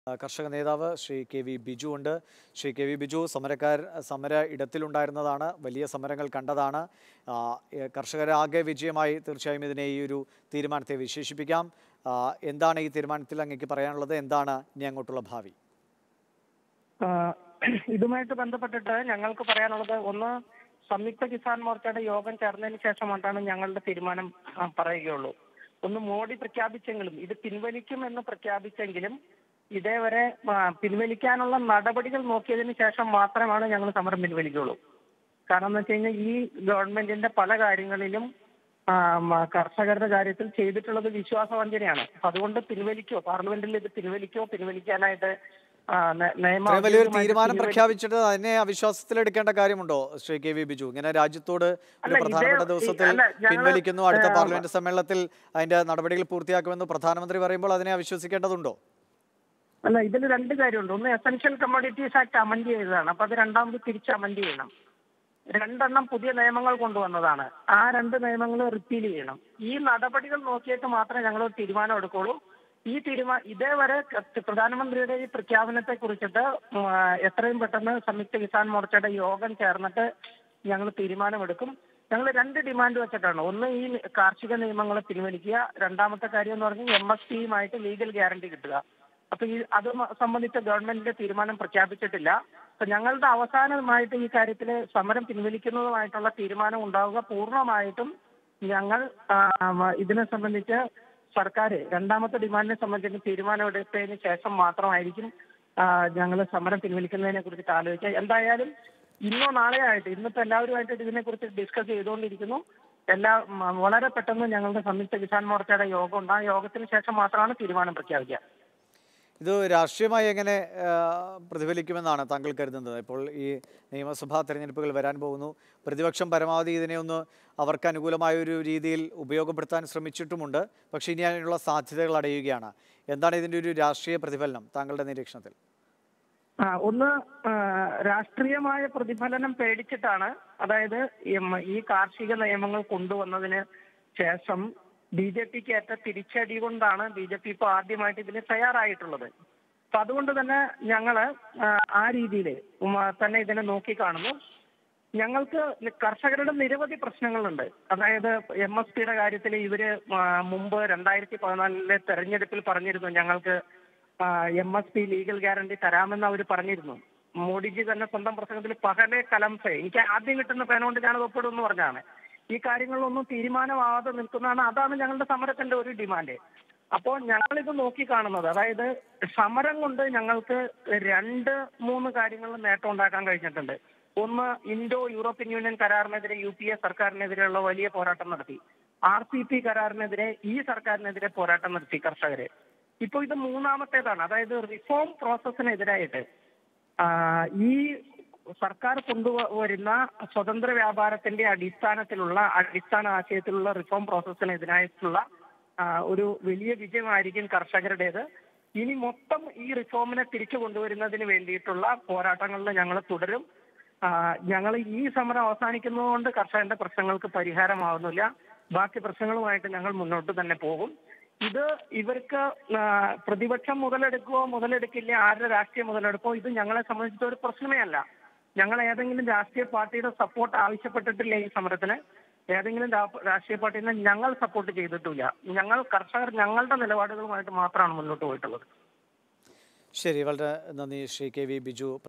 ആ, കർഷക നേതാവ് ശ്രീ കെ വി ബിജു ഉണ്ട് ശ്രീ കെ വി ബിജു സമരക്കാർ സമര ഇടത്തിലുണ്ടായിരുന്നതാണ് വലിയ സമരങ്ങൾ കണ്ടതാണ് ആ, ഏ, കർഷകരാകെ വിജയമായി തീർച്ചയായും ഇതിനെ ഈ ഒരു തീരുമാനത്തെ വിശേഷിപ്പിക്കാം ആ, എന്താണ് ഈ തീരുമാനത്തിൽ അങ്ങേക്ക് പറയാനുള്ളത് എന്താണ് ഇനി അങ്ങോട്ടുള്ള ഭാവി ആ, ഇതുമായിട്ട് ബന്ധപ്പെട്ടിട്ട് ഞങ്ങൾക്ക് പറയാനുള്ളത് ഒന്ന് സംയുക്ത കിസാൻ മോർച്ചയുടെ യോഗം ചേർന്നതിന് ശേഷമായിട്ടാണ് ഞങ്ങളുടെ തീരുമാനം ആ, പറയുകയുള്ളൂ ഒന്ന് മോഡി പ്രഖ്യാപിച്ചെങ്കിലും ഇത് പിൻവലിക്കുമെന്ന് പ്രഖ്യാപിച്ചെങ്കിലും ഇതേവരെ ആ, പിൻവലിക്കാനുള്ള നടപടികൾ നോക്കിയതിന് ശേഷം മാത്രമാണ് ഞങ്ങൾ സമരം പിൻവലിക്കുള്ളൂ കാരണം എന്ന് വെച്ച് കഴിഞ്ഞാൽ ഈ ഗവൺമെന്റിന്റെ പല കാര്യങ്ങളിലും ആ, മ- കർഷകരുടെ കാര്യത്തിൽ ചെയ്തിട്ടുള്ളത് വിശ്വാസവഞ്ചനയാണ് അപ്പൊ അതുകൊണ്ട് പിൻവലിക്കോ പാർലമെന്റിൽ ഇത് പിൻവലിക്കോ പിൻവലിക്കാനായിട്ട് ആ, ന- നിയമ ഇത്രയും വലിയൊരു ഔദ്യോഗികമായിട്ട് തീരുമാനം പിൻവലി- പ്രഖ്യാപിച്ചിട്ട് അതിനെ അവിശ്വാസത്തിലെടുക്കേണ്ട കാര്യമുണ്ടോ ശ്രീ കെ വി ബിജു ഇങ്ങനെ രാജ്യത്തോട് ഒരു അല്ല, ഇതേ- പ്രധാനപ്പെട്ട ഈ- ദിവസത്തിൽ അല്ല, ഞങ്ങള്, പിൻവലിക്കുന്നു അടുത്ത ഏഹ്, പാർലമെന്റ് സമ്മേളനത്തിൽ അതിന്റെ നടപടികൾ പൂർത്തിയാക്കുമെന്ന് പ്രധാനമന്ത്രി പറയുമ്പോൾ അതിനെ അവിശ്വസിക്കേണ്ടതുണ്ടോ അല്ല ഇതിൽ രണ്ട് കാര്യമുണ്ട് ഒന്ന് എസെൻഷ്യൽ കമ്മോഡിറ്റീസ് ആക്ട് അമൻഡ് ചെയ്തതാണ് അപ്പൊ അത് രണ്ടാമത് തിരിച്ച് അമൻഡ് ചെയ്യണം രണ്ടെണ്ണം പുതിയ നിയമങ്ങൾ കൊണ്ടുവന്നതാണ് ആ രണ്ട് നിയമങ്ങൾ റിപ്പീൽ ചെയ്യണം ഈ നടപടികൾ നോക്കിയിട്ട് മാത്രമേ ഞങ്ങൾ ഒരു തീരുമാനം എടുക്കുള്ളൂ ഈ തീരുമാനം ഇതേവരെ ക- പ്രധാനമന്ത്രിയുടെ ഈ പ്രഖ്യാപനത്തെ കുറിച്ചിട്ട് ഉം, ആ, എത്രയും പെട്ടെന്ന് സംയുക്ത കിസാൻ മോർച്ചയുടെ യോഗം ചേർന്നിട്ട് ഞങ്ങൾ തീരുമാനമെടുക്കും ഞങ്ങൾ രണ്ട് ഡിമാൻഡ് വെച്ചിട്ടാണ് ഒന്ന് ഈ കാർഷിക നിയമങ്ങൾ പിൻവലിക്കുക രണ്ടാമത്തെ കാര്യം എന്ന് പറഞ്ഞാൽ എം എസ് പിയുമായിട്ട് ലീഗൽ ഗ്യാരണ്ടി കിട്ടുക അപ്പൊ ഈ അത് മ- സംബന്ധിച്ച ഗവൺമെന്റിന്റെ തീരുമാനം പ്രഖ്യാപിച്ചിട്ടില്ല അപ്പൊ ഞങ്ങളുടെ അവസാനമായിട്ട് ഈ കാര്യത്തിൽ സമരം പിൻവലിക്കുന്നതുമായിട്ടുള്ള തീരുമാനം ഉണ്ടാവുക പൂർണ്ണമായിട്ടും ഞങ്ങൾ ആ, മ- ഇതിനെ സംബന്ധിച്ച് സർക്കാർ രണ്ടാമത്തെ ഡിമാൻഡിനെ സംബന്ധിച്ച് തീരുമാനം എടുത്തതിന് ശേഷം മാത്രമായിരിക്കും ഞങ്ങൾ സമരം പിൻവലിക്കുന്നതിനെ കുറിച്ചിട്ട് ആലോചിക്കുക എന്തായാലും ഇന്നോ നാളെയോ ആയിട്ട് ഇന്നിപ്പോ എല്ലാവരുമായിട്ട് ഇതിനെ കുറിച്ച് ഡിസ്കസ് ചെയ്തുകൊണ്ടിരിക്കുന്നു എല്ലാ മ- വളരെ പെട്ടെന്ന് ഞങ്ങളുടെ സംയുക്ത കിസാൻ മോർച്ചയുടെ യോഗം ഉണ്ട് ആ യോഗത്തിന് ശേഷം മാത്രമാണ് തീരുമാനം പ്രഖ്യാപിക്കുക ഇത് രാഷ്ട്രീയമായി എങ്ങനെ ആ, പ്രതിഫലിക്കുമെന്നാണ് താങ്കൾ കരുതുന്നത് ഇപ്പോൾ ഈ നിയമസഭാ തെരഞ്ഞെടുപ്പുകൾ വരാൻ പോകുന്നു പ്രതിപക്ഷം പരമാവധി ഇതിനെ ഒന്ന് അവർക്ക് അനുകൂലമായ ഒരു രീതിയിൽ ഉപയോഗപ്പെടുത്താൻ ശ്രമിച്ചിട്ടുമുണ്ട് പക്ഷേ ഇനി അതിനുള്ള സാധ്യതകൾ അടയുകയാണ് എന്താണ് ഇതിൻ്റെ ഒരു രാഷ്ട്രീയ പ്രതിഫലനം താങ്കളുടെ നിരീക്ഷണത്തിൽ ആ, ഒന്ന് ആ, രാഷ്ട്രീയമായ പ്രതിഫലനം പേടിച്ചിട്ടാണ് അതായത് എം- ഈ കാർഷിക നിയമങ്ങൾ കൊണ്ടുവന്നതിന് ശേഷം ബി ജെ പിക്ക് ഏറ്റ തിരിച്ചടി കൊണ്ടാണ് ബി ജെ പി ഇപ്പൊ ആദ്യമായിട്ട് ഇതിന് തയ്യാറായിട്ടുള്ളത് അപ്പൊ അതുകൊണ്ട് തന്നെ ഞങ്ങള് ആ, ആ രീതിയിൽ തന്നെ ഇതിനെ നോക്കിക്കാണുന്നു ഞങ്ങൾക്ക് കർഷകരുടെ നിരവധി പ്രശ്നങ്ങളുണ്ട് അതായത് എം എസ് പിയുടെ കാര്യത്തിൽ ഇവര് ആ, മുമ്പ് രണ്ടായിരത്തി പതിനാലിലെ തെരഞ്ഞെടുപ്പിൽ പറഞ്ഞിരുന്നു ഞങ്ങൾക്ക് M S P legal guarantee തരാമെന്ന് അവർ പറഞ്ഞിരുന്നു മോഡിജി തന്നെ സ്വന്തം പ്രസംഗത്തിൽ പകലെ കലംസെ എനിക്ക് ആദ്യം കിട്ടുന്ന പേന കൊണ്ട് ഞാനത് ഒപ്പിടുമെന്ന് പറഞ്ഞാണ് ഈ കാര്യങ്ങളിലൊന്നും തീരുമാനമാവാതെ നിൽക്കുന്നതാണ് അതാണ് ഞങ്ങളുടെ സമരത്തിന്റെ ഒരു ഡിമാൻഡ് അപ്പോൾ ഞങ്ങളിത് നോക്കിക്കാണുന്നത് അതായത് സമരം കൊണ്ട് ഞങ്ങൾക്ക് രണ്ട് മൂന്ന് കാര്യങ്ങളിൽ നേട്ടം ഉണ്ടാക്കാൻ കഴിഞ്ഞിട്ടുണ്ട് ഒന്ന് ഇൻഡോ യൂറോപ്യൻ യൂണിയൻ കരാറിനെതിരെ യു പി എ സർക്കാരിനെതിരെയുള്ള വലിയ പോരാട്ടം നടത്തി ആർ സി പി കരാറിനെതിരെ ഈ സർക്കാരിനെതിരെ പോരാട്ടം നടത്തി കർഷകര് ഇപ്പൊ ഇത് മൂന്നാമത്തേതാണ് അതായത് റിഫോം പ്രോസസ്സിനെതിരായിട്ട് ആ, ഈ സർക്കാർ കൊണ്ടുവരുന്ന സ്വതന്ത്ര വ്യാപാരത്തിന്റെ അടിസ്ഥാനത്തിലുള്ള അടിസ്ഥാന ആശയത്തിലുള്ള റിഫോം പ്രോസസ്സിനെതിരായിട്ടുള്ള ആ, ഒരു വലിയ വിജയമായിരിക്കും കർഷകരുടേത് ഇനി മൊത്തം ഈ റിഫോമിനെ തിരിച്ചു കൊണ്ടുവരുന്നതിന് വേണ്ടിയിട്ടുള്ള പോരാട്ടങ്ങളിൽ ഞങ്ങൾ തുടരും ഞങ്ങൾ ഈ സമരം അവസാനിക്കുന്നതുകൊണ്ട് കർഷകന്റെ പ്രശ്നങ്ങൾക്ക് പരിഹാരമാവുന്നില്ല ബാക്കി പ്രശ്നങ്ങളുമായിട്ട് ഞങ്ങൾ മുന്നോട്ട് തന്നെ പോകും ഇത് ഇവർക്ക് ആ, പ്രതിപക്ഷം മുതലെടുക്കുവോ മുതലെടുക്കില്ല ആരുടെ രാഷ്ട്രീയ മുതലെടുക്കോ ഇത് ഞങ്ങളെ സംബന്ധിച്ചിട്ട് ഒരു പ്രശ്നമേ അല്ല ഞങ്ങൾ ഏതെങ്കിലും രാഷ്ട്രീയ പാർട്ടിയുടെ സപ്പോർട്ട് ആവശ്യപ്പെട്ടിട്ടില്ല ഈ സമരത്തിന് ഏതെങ്കിലും രാ- രാഷ്ട്രീയ പാർട്ടിനെ ഞങ്ങൾ സപ്പോർട്ട് ചെയ്തിട്ടില്ല ഞങ്ങൾ കർഷകർ ഞങ്ങളുടെ നിലപാടുകളുമായിട്ട് മാത്രമാണ് മുന്നോട്ട് പോയിട്ടുള്ളത് ശരി വളരെ നന്ദി ശ്രീ കെ വി ബിജു